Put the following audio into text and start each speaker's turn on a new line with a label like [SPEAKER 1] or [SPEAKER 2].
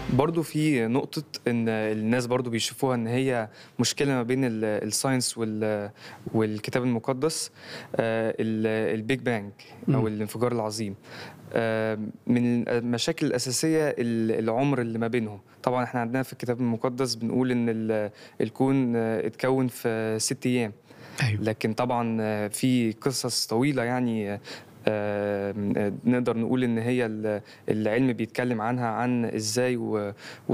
[SPEAKER 1] برضه في نقطة إن الناس برضه بيشوفوها إن هي مشكلة ما بين ال الساينس وال والكتاب المقدس آآ ال الBig Bang أو
[SPEAKER 2] إمم.
[SPEAKER 1] الانفجار العظيم. آآ من المشاكل الأساسية ال العُمر اللي ما بينهم. طبعًا إحنا عندنا في الكتاب المقدس بنقول إن ال الكون اتكوّن في 6 أيام.
[SPEAKER 2] أيوه.
[SPEAKER 1] لكن طبعًا في قصص طويلة يعني آمم نقدر نقول إن هي ال العلم بيتكلّم عنها عن إزاي و